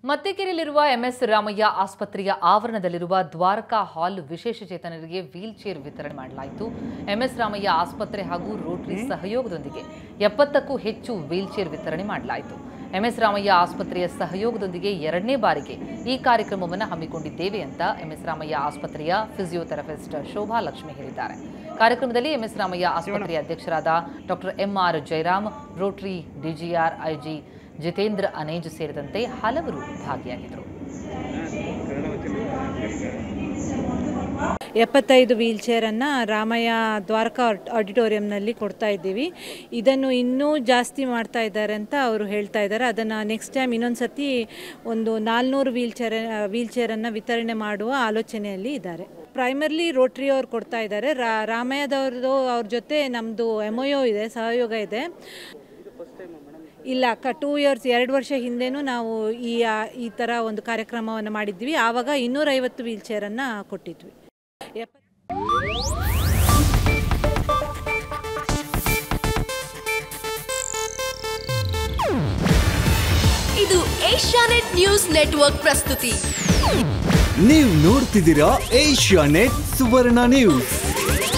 ಮತ್ತಿಕೆರೆಯಲ್ಲಿರುವ MS Ramaiah ಆಸ್ಪತ್ರೆಯ ಆವರಣದಲ್ಲಿರುವ ದ್ವಾರಕಾ ಹಾಲ್ ವಿಶೇಷ ಚೇತನರಿಗೆ ವೀಲ್ ಚೇರ್ ವಿತರಣೆ ಮಾಡಲಾಯಿತು ಎಂಎಸ್ ರಾಮಯ್ಯ ಆಸ್ಪತ್ರೆ ಹಾಗೂ ರೋಟರಿ ಸಹಯೋಗದೊಂದಿಗೆ ಎಪ್ಪತ್ತಕ್ಕೂ ಹೆಚ್ಚು ವೀಲ್ ಚೇರ್ ವಿತರಣೆ ಮಾಡಲಾಯಿತು ಎಂಎಸ್ ರಾಮಯ್ಯ ಆಸ್ಪತ್ರೆಯ ಸಹಯೋಗದೊಂದಿಗೆ ಎರಡನೇ ಬಾರಿಗೆ ಈ ಕಾರ್ಯಕ್ರಮವನ್ನು ಹಮ್ಮಿಕೊಂಡಿದ್ದೇವೆ ಅಂತ ಎಂಎಸ್ ರಾಮಯ್ಯ ಆಸ್ಪತ್ರೆಯ ಫಿಸಿಯೋಥೆರಪಿಸ್ಟ್ ಶೋಭಾ ಲಕ್ಷ್ಮಿ ಹೇಳಿದ್ದಾರೆ ಕಾರ್ಯಕ್ರಮದಲ್ಲಿ ಎಂಎಸ್ ರಾಮಯ್ಯ ಆಸ್ಪತ್ರೆಯ ಅಧ್ಯಕ್ಷರಾದ doctor MR Jayaram Rotary DGR IG Jitendra Anej ಸೇರಿದಂತೆ ಹಲವರು ಭಾಗಿಯಾಗಿದ್ದರು ಎಪ್ಪತ್ತೈದು ವೀಲ್ ಚೇರನ್ನು ರಾಮಯ್ಯ ದ್ವಾರಕಾ ಆಡ್- ಆಡಿಟೋರಿಯಂನಲ್ಲಿ ಕೊಡ್ತಾ ಇದ್ದೀವಿ ಇದನ್ನು ಇನ್ನೂ ಜಾಸ್ತಿ ಮಾಡ್ತಾ ಇದ್ದಾರೆ ಅಂತ ಅವರು ಹೇಳ್ತಾ ಇದ್ದಾರೆ ಅದನ್ನು ನೆಕ್ಸ್ಟ್ ಟೈಮ್ ಇನ್ನೊಂದು ಸತಿ ಒಂದು ನಾಲ್ನೂರು ವೀಲ್ ಚೇರ್ ವೀಲ್ ಚೇರನ್ನು ವಿತರಣೆ ಮಾಡುವ ಆಲೋಚನೆಯಲ್ಲಿ ಇದ್ದಾರೆ ಪ್ರೈಮರ್ಲಿ ರೋಟ್ರಿ ಅವ್ರು ಕೊಡ್ತಾ ಇದ್ದಾರೆ ರಾ ರಾಮಯ್ಯದವ್ರದ್ದು ಅವ್ರ ಜೊತೆ ನಮ್ಮದು ಎಮ್ ಇದೆ ಸಹಯೋಗ ಇದೆ ಇಲ್ಲ ಕ ಟೂ ಇಯರ್ಸ್ ಎರಡು ವರ್ಷ ಹಿಂದೆನೂ ನಾವು ಈ ಆ- ಈ ಥರ ಒಂದು ಕಾರ್ಯಕ್ರಮವನ್ನು ಮಾಡಿದ್ವಿ ಆವಾಗ ಇನ್ನೂರೈವತ್ತು ವೀಲ್ ಚೇರನ್ನು ಕೊಟ್ಟಿದ್ವಿ ಎಪ್ಪ ಇದು ಏಷ್ಯಾನೆಟ್ ನ್ಯೂಸ್ ನೆಟ್ವರ್ಕ್ ಪ್ರಸ್ತುತಿ ನೀವು ನೋಡ್ತಿದ್ದೀರಾ ಏಷ್ಯಾ ನೆಟ್ ಸುವರ್ಣ ನ್ಯೂಸ್